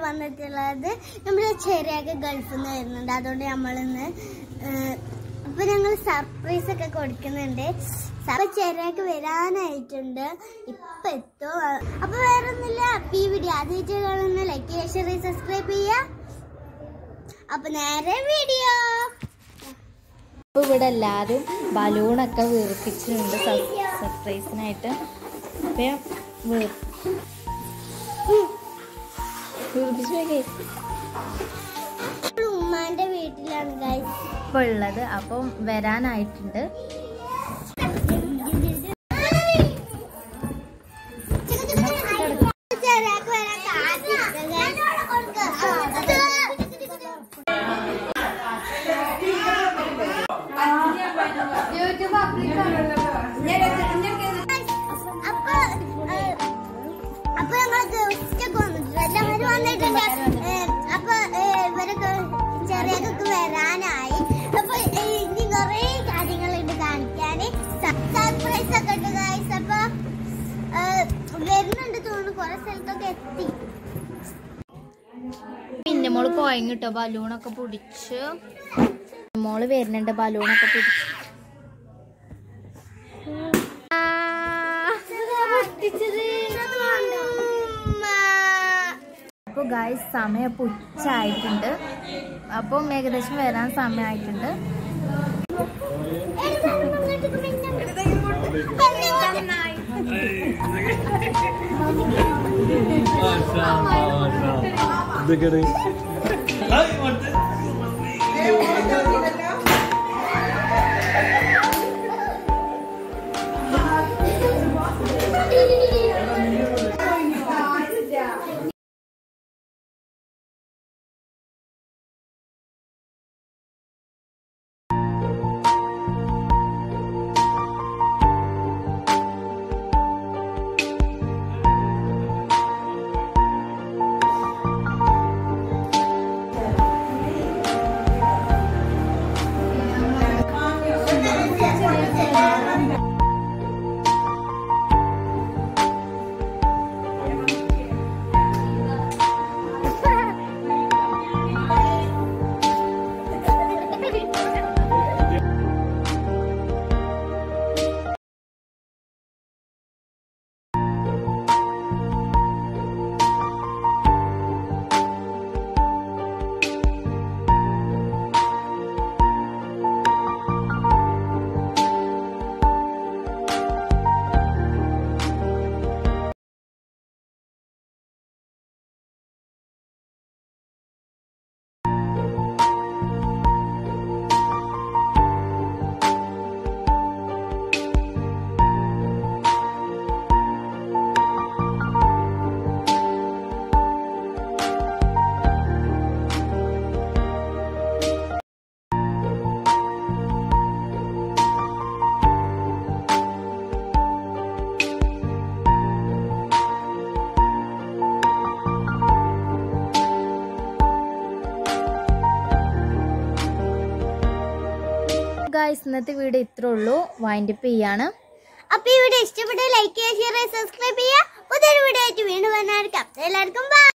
വന്നിട്ടുള്ളത് നമ്മുടെ ചെറിയൊക്കെ ഗൾഫിൽ നിന്ന് വരുന്നുണ്ട് അതുകൊണ്ട് നമ്മളിന്ന് അപ്പൊ ഞങ്ങൾ സർപ്രൈസ് ഒക്കെ കൊടുക്കുന്നുണ്ട് അപ്പൊ ചെറിയൊക്കെ വരാനായിട്ടുണ്ട് ഇപ്പൊ എത്തും അപ്പൊ വേറെ ഒന്നുമില്ല അപ്പൊ ഈ വീഡിയോ ആദ്യമായിട്ട് കാണുന്ന ലൈക്ക് ചെയ്യുക ഷെയർ സബ്സ്ക്രൈബ് ചെയ്യുക അപ്പൊ നേരെ വീഡിയോ അപ്പോൾ ഇവിടെ എല്ലാവരും ബലൂണൊക്കെ വീർപ്പിച്ചിട്ടുണ്ട് സർപ്രൈസിനായിട്ട് അപ്പം വീർ വീർപ്പിച്ച് നോക്കേ ഉമ്മാന്റെ വീട്ടിലാണ് ഗൈസ് ഇപ്പോൾ ഉള്ളത് അപ്പം വരാനായിട്ടുണ്ട് ചെറിയാക്ക് വരാൻ കാത്തിരിക്കുക അപ്പൊ ഏഹ്, അപ്പൊ ഞങ്ങൾ ഗസ്റ്റ് ഒക്കെ വന്നിട്ടുണ്ട് എല്ലാവരും വന്നിട്ടുണ്ട് ഏഹ്, അപ്പൊ ഏഹ്, ഇവരൊക്കെ ചെറിയൊക്കെ വരാനായി അപ്പൊ ഏഹ്, ഇനി കുറേ കാര്യങ്ങളുണ്ട് കാണിക്കാന് സർപ്രൈസ് ഒക്കെ ഉണ്ട് ഗൈസ് അപ്പൊ ഏഹ്, വരുന്നുണ്ട് തോന്നുന്നു കുറെ സ്ഥലത്തൊക്കെ എത്തി പിന്നെ മോള് കോയങ്ങ് കിട്ടോ ബലൂണൊക്കെ പിടിച്ച് മോള് വരുന്നുണ്ട് ബലൂണൊക്കെ പിടിച്ച് അപ്പോൾ ഗായ്സ് സമയം ഇപ്പോൾ ഉച്ചയായിട്ടുണ്ട് അപ്പം ഏകദേശം വരാൻ സമയമായിട്ടുണ്ട് Beginning. ഗായ്സ് ഇന്നത്തെ വീഡിയോ ഇത്രേ ഉള്ളൂ വൈൻഡപ്പ് ചെയ്യാണ് അപ്പൊ ഈ വീഡിയോ ഇഷ്ടപ്പെട്ട ലൈക്ക് ചെയ്യുക ഷെയർ സബ്സ്ക്രൈബ് ചെയ്യുക പുതിയൊരു വീഡിയോ ആയിട്ട് വീണ്ടും വന്നായിരിക്കാം എല്ലാവർക്കും ബൈ